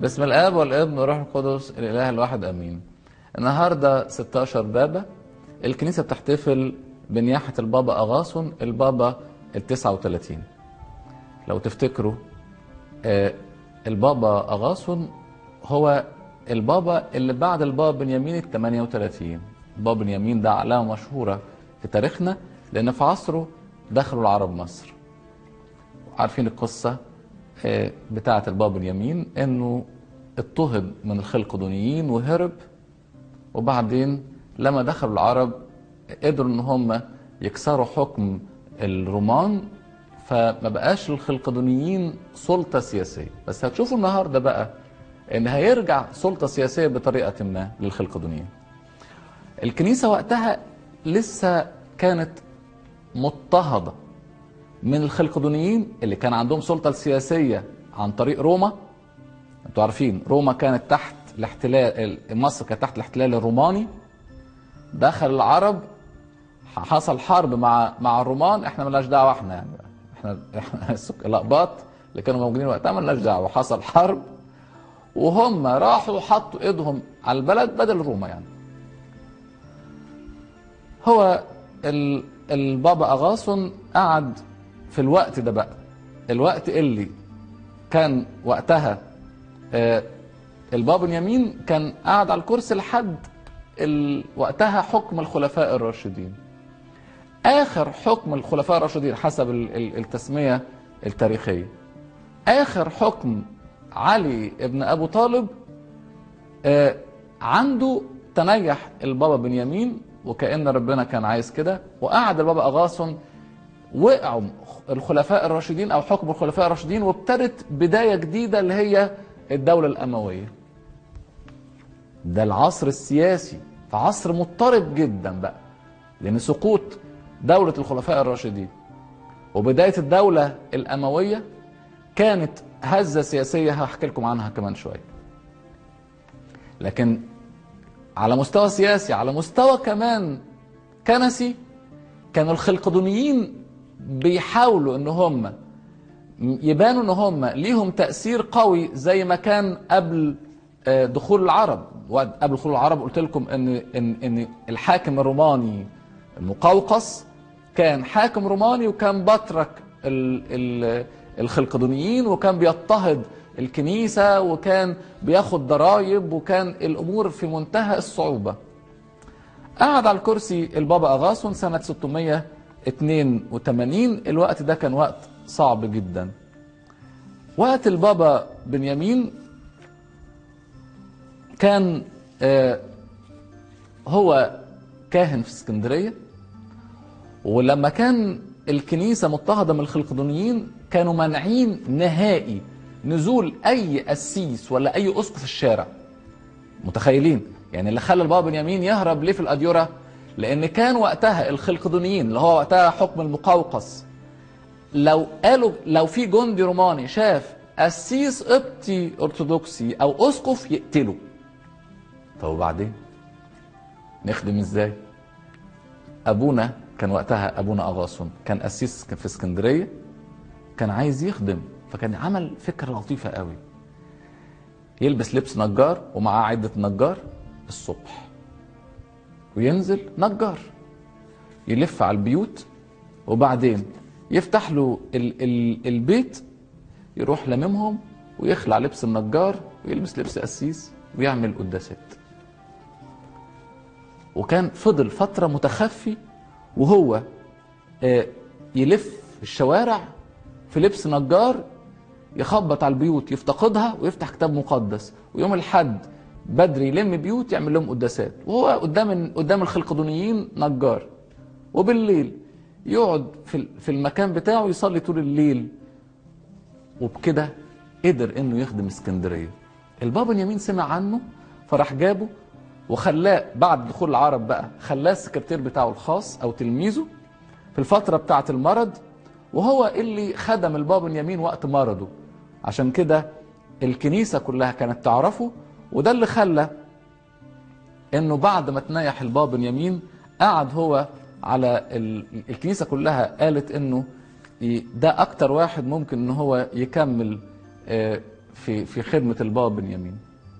باسم الاب والابن والروح القدس الاله الواحد امين النهارده 16 بابا الكنيسه بتحتفل بنياحه البابا اغاثون البابا ال 39 لو تفتكروا آه، البابا اغاثون هو البابا اللي بعد البابا بنيامين ال 38 البابا بنيامين ده علامه مشهوره في تاريخنا لان في عصره دخلوا العرب مصر عارفين القصه آه، بتاعه البابا بنيامين انه اضطهد من الخلقدونيين وهرب وبعدين لما دخلوا العرب قدروا ان هم يكسروا حكم الرومان فما بقاش الخلقدونيين سلطه سياسيه بس هتشوفوا النهارده بقى ان هيرجع سلطه سياسيه بطريقه ما للخلقدونيين الكنيسه وقتها لسه كانت مضطهده من الخلقدونيين اللي كان عندهم سلطه سياسيه عن طريق روما انتوا عارفين روما كانت تحت الاحتلال مصر كانت تحت الاحتلال الروماني دخل العرب حصل حرب مع مع الرومان احنا ملناش دعوه احنا يعني احنا احنا السك- الاقباط اللي كانوا موجودين وقتها ملناش دعوه حصل حرب وهم راحوا حطوا ايدهم على البلد بدل روما يعني هو ال- البابا اغاثون قعد في الوقت ده بقى الوقت اللي كان وقتها آه، البابا بنيامين كان قاعد على الكرسي لحد ال- وقتها حكم الخلفاء الراشدين اخر حكم الخلفاء الراشدين حسب ال- ال- التسميه التاريخيه اخر حكم علي ابن ابو طالب آه، عنده تنيح البابا بنيامين وكأن ربنا كان عايز كده وقعد البابا أغاثون وقعوا الخلفاء الراشدين أو حكم الخلفاء الراشدين وابتدت بداية جديدة اللي هي الدولة الأموية ده العصر السياسي في عصر مضطرب جدا بقى لأن سقوط دولة الخلفاء الراشدين وبداية الدولة الأموية كانت هزة سياسية هحكي لكم عنها كمان شوية لكن على مستوى سياسي على مستوى كمان كنسي كانوا الخلقدونيين بيحاولوا ان هم يبانوا ان هم ليهم تأثير قوي زي ما كان قبل آه، دخول العرب وقت- قبل دخول العرب قلت لكم ان ان ان الحاكم الروماني المقوقس كان حاكم روماني وكان بطرك ال ال الخلقدونيين وكان بيضطهد الكنيسة وكان بياخد ضرائب وكان الأمور في منتهى الصعوبة قعد على الكرسي البابا أغاثون سنة 682 الوقت ده كان وقت صعب جدا وقت البابا بنيامين كان آه، هو كاهن في اسكندرية ولما كان الكنيسة مضطهدة من الخلقدونيين كانوا مانعين نهائي نزول أي قسيس ولا أي أسقف في الشارع متخيلين يعني اللي خلى البابا بنيامين يهرب ليه في الأديرة لأن كان وقتها الخلقدونيين اللي هو وقتها حكم المقوقس لو قالوا لو في جندي روماني شاف قسيس قبطي أرثوذكسي أو أسقف يقتله طب وبعدين نخدم ازاي ابونا كان وقتها ابونا اغاثون كان قسيس كان في اسكندريه كان عايز يخدم فكان عمل فكره لطيفه قوي يلبس لبس نجار ومعاه عده نجار الصبح وينزل نجار يلف على البيوت وبعدين يفتح له ال ال البيت يروح لممهم ويخلع لبس النجار ويلبس لبس قسيس ويعمل قداسات وكان فضل فترة متخفي وهو آه، يلف الشوارع في لبس نجار يخبط على البيوت يفتقدها ويفتح كتاب مقدس ويوم الحد بدري يلم بيوت يعمل لهم قداسات وهو قدام قدام الخلقدونيين نجار وبالليل يقعد في في المكان بتاعه يصلي طول الليل وبكده قدر انه يخدم اسكندريه البابا بنيامين سمع عنه فراح جابه وخلاه بعد دخول العرب بقى خلاه السكرتير بتاعه الخاص او تلميذه في الفتره بتاعه المرض وهو اللي خدم البابا بنيامين وقت مرضه عشان كده الكنيسه كلها كانت تعرفه وده اللي خلى انه بعد ما تنيح البابا بنيامين قعد هو على ال... الكنيسه كلها قالت انه ي- ده اكتر واحد ممكن ان هو يكمل آه، في في خدمه البابا بنيامين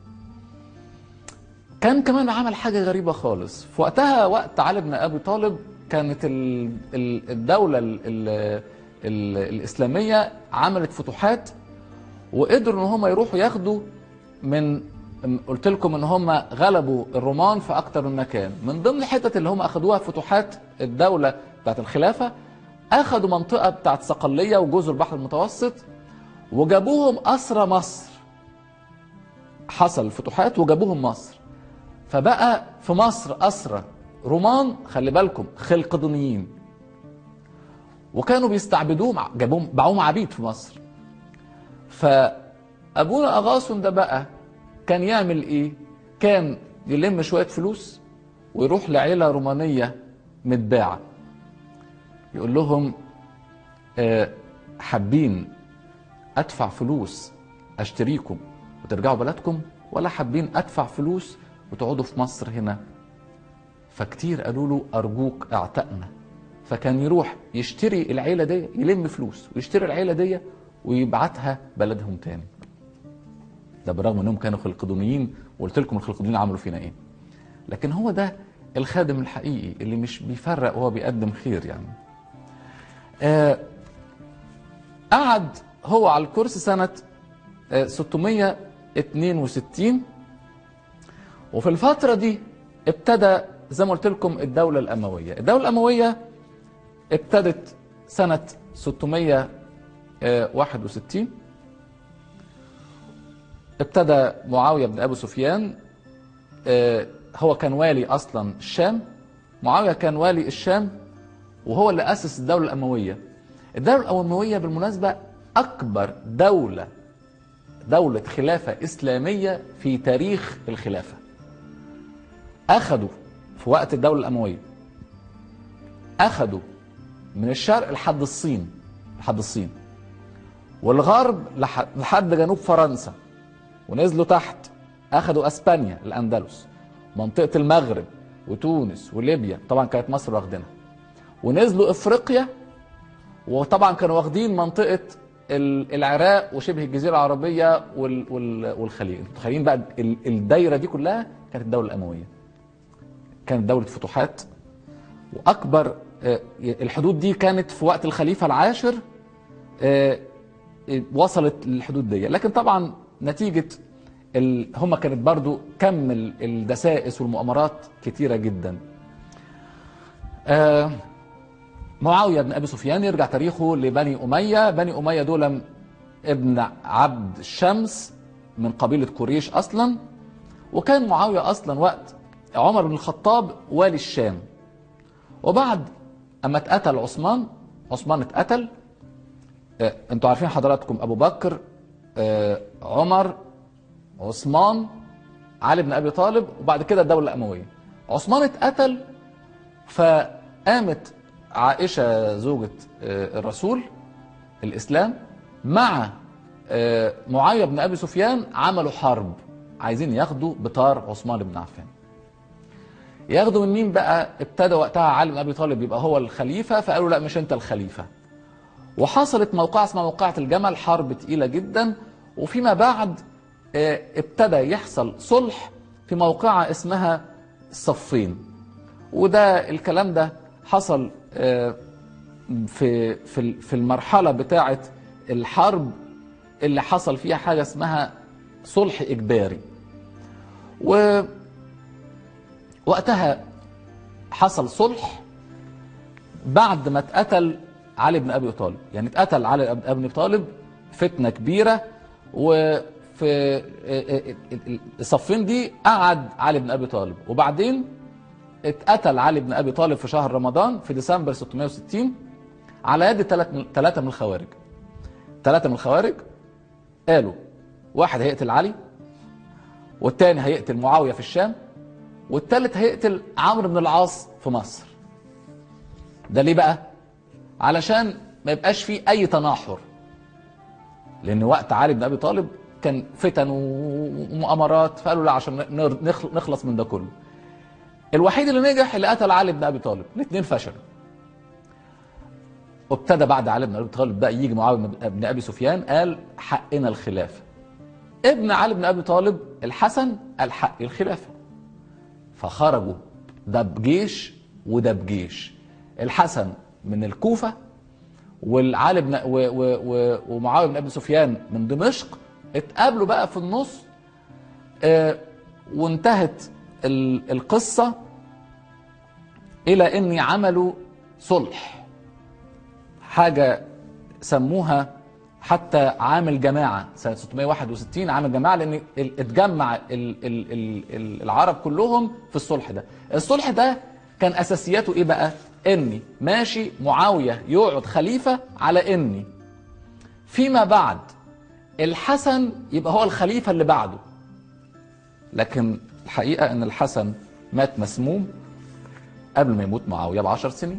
كان كمان عمل حاجه غريبه خالص في وقتها وقت علي بن ابي طالب كانت ال- ال- الدوله ال- ال- ال- الاسلاميه عملت فتوحات وقدروا ان هم يروحوا ياخدوا من قلت لكم ان هم غلبوا الرومان في اكتر من مكان من ضمن الحتت اللي هم اخدوها في فتوحات الدوله بتاعت الخلافه اخدوا منطقه بتاعت صقليه وجزر البحر المتوسط وجابوهم اسرى مصر حصل فتوحات وجابوهم مصر فبقى في مصر اسرى رومان خلي بالكم خلقدونيين وكانوا بيستعبدوهم جابوهم باعوهم عبيد في مصر فابونا اغاثون ده بقى كان يعمل ايه كان يلم شويه فلوس ويروح لعيله رومانيه متباعه يقول لهم آه، حابين ادفع فلوس اشتريكم وترجعوا بلدكم ولا حابين ادفع فلوس وتقعدوا في مصر هنا فكتير قالوا له ارجوك اعتقنا فكان يروح يشتري العيله دي يلم فلوس ويشتري العيله دي ويبعتها بلدهم تاني ده بالرغم انهم كانوا خلقدونيين وقلت لكم الخلقدونيين عملوا فينا ايه لكن هو ده الخادم الحقيقي اللي مش بيفرق وهو بيقدم خير يعني آه قعد هو على الكرسي سنة آه 662 وفي الفترة دي ابتدى زي ما قلت لكم الدولة الأموية الدولة الأموية ابتدت سنة 661 ابتدى معاوية بن أبو سفيان آه، هو كان والي أصلا الشام معاوية كان والي الشام وهو اللي أسس الدولة الأموية الدولة الأموية بالمناسبة أكبر دولة دولة خلافة إسلامية في تاريخ الخلافة أخذوا في وقت الدولة الأموية أخذوا من الشرق لحد الصين لحد الصين والغرب لح- لحد جنوب فرنسا ونزلوا تحت أخذوا أسبانيا الأندلس منطقة المغرب وتونس وليبيا طبعا كانت مصر واخدينها ونزلوا افريقيا وطبعا كانوا واخدين منطقه ال- العراق وشبه الجزيره العربيه وال- وال- والخليج انتوا متخيلين بقى ال- الدايره دي كلها كانت الدوله الامويه كانت دوله فتوحات واكبر آه، الحدود دي كانت في وقت الخليفه العاشر آه، وصلت للحدود دي لكن طبعا نتيجه ال... هم كانت برضو كم ال- الدسائس والمؤامرات كتيره جدا آه، معاويه بن ابي سفيان يرجع تاريخه لبني اميه بني اميه دول ابن عبد الشمس من قبيله قريش اصلا وكان معاويه اصلا وقت عمر بن الخطاب والي الشام وبعد اما اتقتل عثمان عثمان اتقتل آه، انتوا عارفين حضراتكم ابو بكر آه، عمر عثمان علي بن ابي طالب وبعد كده الدوله الامويه عثمان اتقتل فقامت عائشه زوجة آه، الرسول الاسلام مع آه، معاويه بن ابي سفيان عملوا حرب عايزين ياخدوا بطار عثمان بن عفان ياخدوا من مين بقى ابتدى وقتها علي بن ابي طالب يبقى هو الخليفه فقالوا لا مش انت الخليفه وحصلت موقعة اسمها موقعة الجمل حرب تقيلة جدا وفيما بعد آه، ابتدى يحصل صلح في موقعة اسمها الصفين وده الكلام ده حصل آه، في في في المرحلة بتاعة الحرب اللي حصل فيها حاجة اسمها صلح إجباري ووقتها حصل صلح بعد ما اتقتل علي بن ابي طالب يعني اتقتل علي بن ابي طالب فتنه كبيره وفي الصفين دي قعد علي بن ابي طالب وبعدين اتقتل علي بن ابي طالب في شهر رمضان في ديسمبر 660 على يد ثلاثه من الخوارج ثلاثه من الخوارج قالوا واحد هيقتل علي والتاني هيقتل معاويه في الشام والتالت هيقتل عمرو بن العاص في مصر ده ليه بقى علشان ما يبقاش فيه اي تناحر لان وقت علي بن ابي طالب كان فتن ومؤامرات فقالوا لا عشان نر- نخل- نخلص من ده كله الوحيد اللي نجح اللي قتل علي بن ابي طالب الاثنين فشلوا وابتدى بعد علي بن ابي طالب بقى يجي معاويه بن ابي سفيان قال حقنا الخلافه ابن علي بن ابي طالب الحسن الحق الخلافه فخرجوا ده بجيش وده بجيش الحسن من الكوفه والعلي بن و و و ومعاويه بن ابي سفيان من دمشق اتقابلوا بقى في النص آه وانتهت ال- القصه الى ان عملوا صلح حاجه سموها حتى عام الجماعه سنه 661 عام الجماعه لان ال- اتجمع ال- ال- ال- ال- العرب كلهم في الصلح ده الصلح ده كان اساسياته ايه بقى اني ماشي معاويه يقعد خليفه على اني فيما بعد الحسن يبقى هو الخليفه اللي بعده لكن الحقيقه ان الحسن مات مسموم قبل ما يموت معاويه بعشر سنين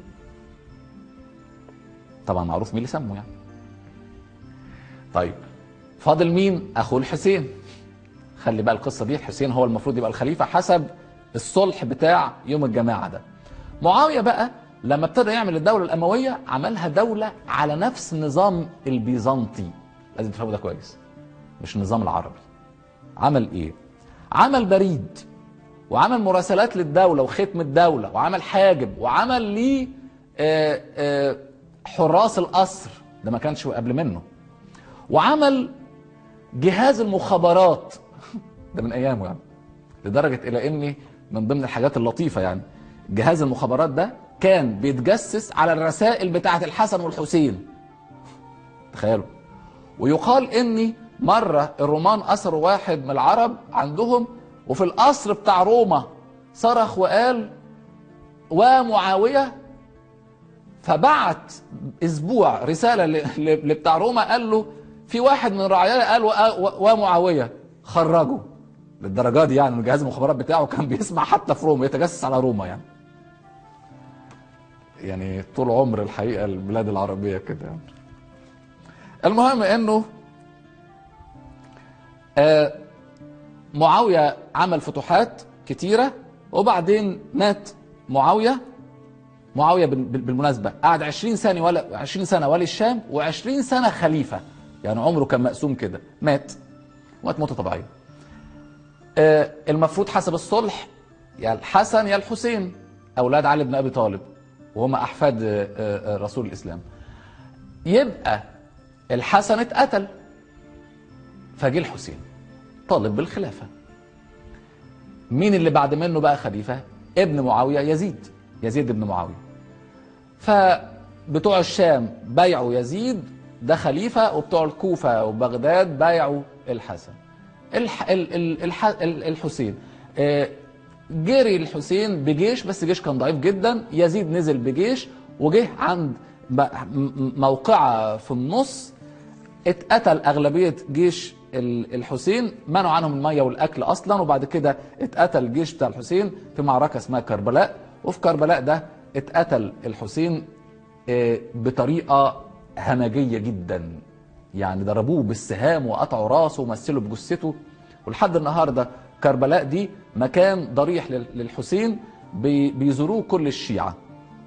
طبعا معروف مين اللي سمه يعني طيب فاضل مين اخوه الحسين خلي بقى القصه دي الحسين هو المفروض يبقى الخليفه حسب الصلح بتاع يوم الجماعه ده معاويه بقى لما ابتدى يعمل الدوله الامويه عملها دوله على نفس النظام البيزنطي لازم تفهموا ده كويس مش النظام العربي عمل ايه عمل بريد وعمل مراسلات للدولة وختم الدولة وعمل حاجب وعمل ليه آه، آه، حراس القصر ده ما كانش قبل منه وعمل جهاز المخابرات ده من ايامه يعني لدرجة الى اني من ضمن الحاجات اللطيفة يعني جهاز المخابرات ده كان بيتجسس على الرسائل بتاعة الحسن والحسين تخيلوا ويقال اني مرة الرومان اسروا واحد من العرب عندهم وفي القصر بتاع روما صرخ وقال ومعاوية فبعت اسبوع رسالة ل- ل- لبتاع روما قال له في واحد من رعاياه قال و- و- ومعاوية خرجه للدرجة دي يعني جهاز المخابرات بتاعه كان بيسمع حتى في روما يتجسس على روما يعني يعني طول عمر الحقيقة البلاد العربية كده يعني. المهم انه آه معاوية عمل فتوحات كتيرة وبعدين مات معاوية معاوية بال- بال- بالمناسبة قعد 20 سنة ولا 20 سنة ولي الشام و20 سنة خليفة يعني عمره كان مقسوم كده مات مات موتة طبيعية آه، المفروض حسب الصلح يا الحسن يا الحسين أولاد علي بن أبي طالب وهم أحفاد آه، آه، رسول الإسلام يبقى الحسن اتقتل فجه الحسين طالب بالخلافة مين اللي بعد منه بقى خليفة ابن معاوية يزيد يزيد ابن معاوية فبتوع الشام بايعوا يزيد ده خليفة وبتوع الكوفة وبغداد بايعوا الحسن الح... ال... ال... الح... ال- الحسين آه، جري الحسين بجيش بس جيش كان ضعيف جدا يزيد نزل بجيش وجه عند ب- م- موقعة في النص اتقتل أغلبية جيش ال- الحسين منعوا عنهم المية والأكل أصلا وبعد كده اتقتل الجيش بتاع الحسين في معركة اسمها كربلاء وفي كربلاء ده اتقتل الحسين آه، بطريقة همجية جدا يعني ضربوه بالسهام وقطعوا راسه ومثلوا بجثته ولحد النهارده كربلاء دي مكان ضريح لل- للحسين بي- بيزوروه كل الشيعة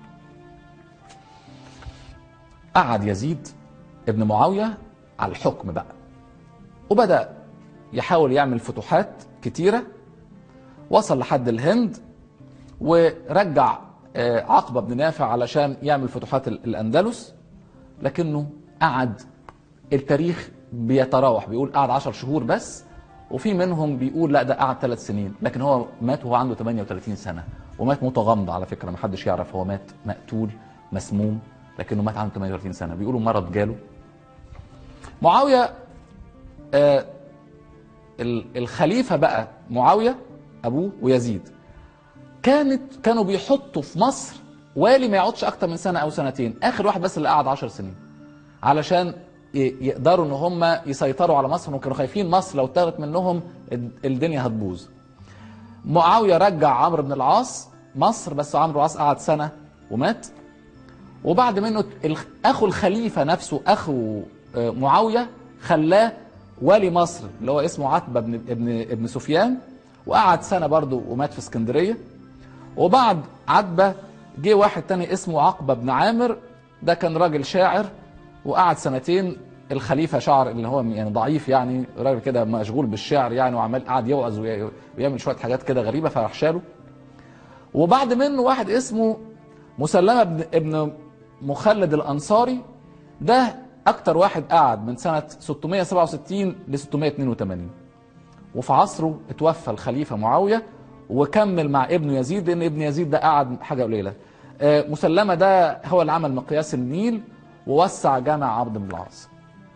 قعد يزيد ابن معاوية على الحكم بقى وبدأ يحاول يعمل فتوحات كتيرة وصل لحد الهند ورجع آه، عقبة بن نافع علشان يعمل فتوحات ال- الأندلس لكنه قعد التاريخ بيتراوح بيقول قعد 10 شهور بس وفي منهم بيقول لا ده قعد ثلاث سنين لكن هو مات وهو عنده 38 سنة ومات موتة غامضة على فكرة ما حدش يعرف هو مات مقتول مسموم لكنه مات عنده 38 سنة بيقولوا مرض جاله معاوية آه ال- الخليفة بقى معاوية أبوه ويزيد كانت كانوا بيحطوا في مصر والي ما يقعدش أكتر من سنة أو سنتين آخر واحد بس اللي قعد 10 سنين علشان ي- يقدروا ان هم يسيطروا على مصر وكانوا خايفين مصر لو اتاخدت منهم الد- الدنيا هتبوظ معاويه رجع عمرو بن العاص مصر بس عمرو بن العاص قعد سنه ومات وبعد منه الخ- اخو الخليفه نفسه اخو آه، معاويه خلاه والي مصر اللي هو اسمه عتبه بن ابن ابن سفيان وقعد سنه برضه ومات في اسكندريه وبعد عتبه جه واحد تاني اسمه عقبه بن عامر ده كان راجل شاعر وقعد سنتين الخليفه شعر اللي هو يعني ضعيف يعني راجل كده مشغول بالشعر يعني وعمال قاعد يوعظ وي- ويعمل شويه حاجات كده غريبه فراح شاله وبعد منه واحد اسمه مسلمه ابن ابن مخلد الانصاري ده اكتر واحد قعد من سنه 667 ل 682 وفي عصره اتوفى الخليفه معاويه وكمل مع ابنه يزيد لان ابن يزيد ده قعد حاجه قليله آه، مسلمه ده هو اللي عمل مقياس النيل ووسع جامع عبد بن العاص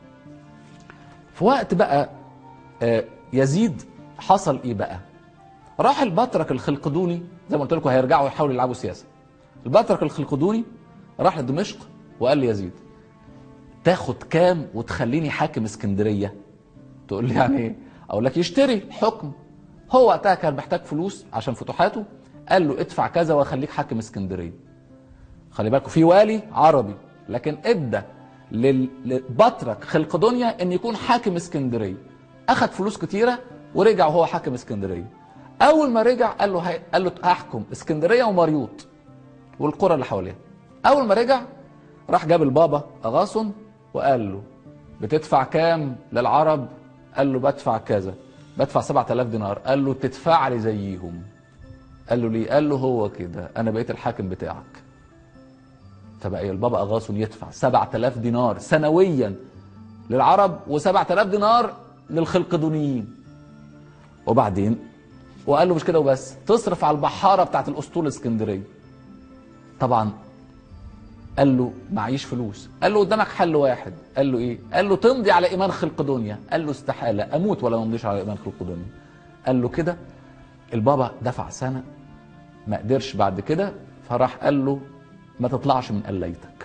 في وقت بقى آه، يزيد حصل ايه بقى راح البطرك الخلقدوني زي ما قلت لكم هيرجعوا يحاولوا يلعبوا سياسه البطرك الخلقدوني راح لدمشق وقال ليزيد تاخد كام وتخليني حاكم اسكندريه تقول لي يعني ايه اقول لك يشتري الحكم هو وقتها كان محتاج فلوس عشان فتوحاته قال له ادفع كذا واخليك حاكم اسكندريه خلي بالكم في والي عربي لكن ادى لل- لبطرك خلقدونيا ان يكون حاكم اسكندريه اخد فلوس كتيره ورجع وهو حاكم اسكندريه اول ما رجع قال له هي... قال له هحكم اسكندريه ومريوط والقرى اللي حواليها اول ما رجع راح جاب البابا اغاصن وقال له بتدفع كام للعرب قال له بدفع كذا بدفع 7000 دينار قال له تدفع لي زيهم قال له ليه قال له هو كده انا بقيت الحاكم بتاعك فبقى البابا اغاصن يدفع 7000 دينار سنويا للعرب و7000 دينار للخلقدونيين وبعدين وقال له مش كده وبس تصرف على البحاره بتاعت الاسطول الاسكندريه طبعا قال له معيش فلوس قال له قدامك حل واحد قال له ايه قال له تمضي على ايمان خلق دنيا قال له استحاله اموت ولا امضيش على ايمان خلق دنيا قال له كده البابا دفع سنه ما قدرش بعد كده فراح قال له ما تطلعش من قليتك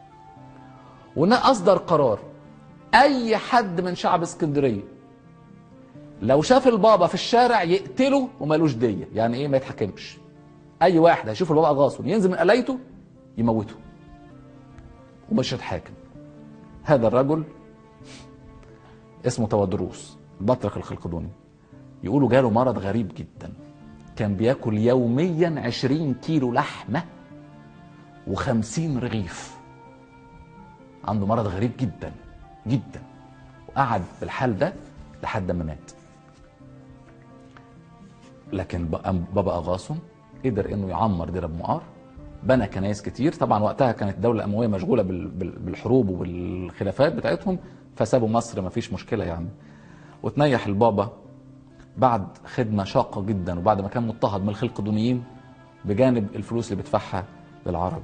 ونا اصدر قرار اي حد من شعب اسكندريه لو شاف البابا في الشارع يقتله ومالوش ديه يعني ايه ما يتحكمش اي واحد هيشوف البابا غاصب ينزل من قلايته يموته ومش هيتحاكم هذا الرجل اسمه تودروس البطرك الخلقدوني يقولوا جاله مرض غريب جدا كان بياكل يوميا عشرين كيلو لحمة وخمسين رغيف عنده مرض غريب جدا جدا وقعد بالحال ده لحد ما مات لكن بقى- بابا اغاصم قدر انه يعمر دير ابو مقار بنى كنايس كتير طبعا وقتها كانت الدوله الامويه مشغوله بال- بال- بالحروب وبالخلافات بتاعتهم فسابوا مصر ما فيش مشكله يعني وتنيح البابا بعد خدمه شاقه جدا وبعد ما كان مضطهد من الخلقدونيين بجانب الفلوس اللي بيدفعها للعرب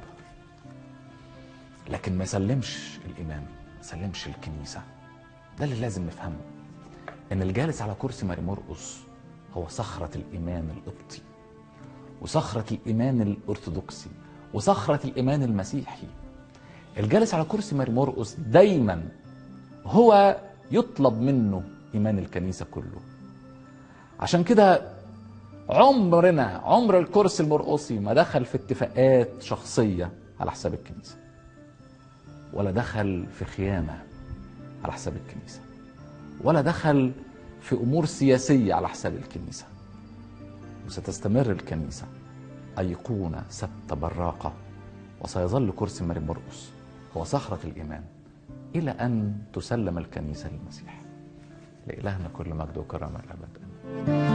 لكن ما سلمش الايمان ما سلمش الكنيسه ده اللي لازم نفهمه ان الجالس على كرسي ماري مرقس هو صخره الايمان القبطي وصخرة الإيمان الأرثوذكسي وصخرة الإيمان المسيحي الجالس على كرسي ماري مرقس دايما هو يطلب منه إيمان الكنيسة كله عشان كده عمرنا عمر الكرسي المرقسي ما دخل في اتفاقات شخصية على حساب الكنيسة ولا دخل في خيانة على حساب الكنيسة ولا دخل في أمور سياسية على حساب الكنيسة وستستمر الكنيسة أيقونة ثابتة براقة وسيظل كرسي ماري مرقس هو صخرة الإيمان إلى أن تسلم الكنيسة للمسيح لإلهنا كل مجد وكرامة الأبد آمين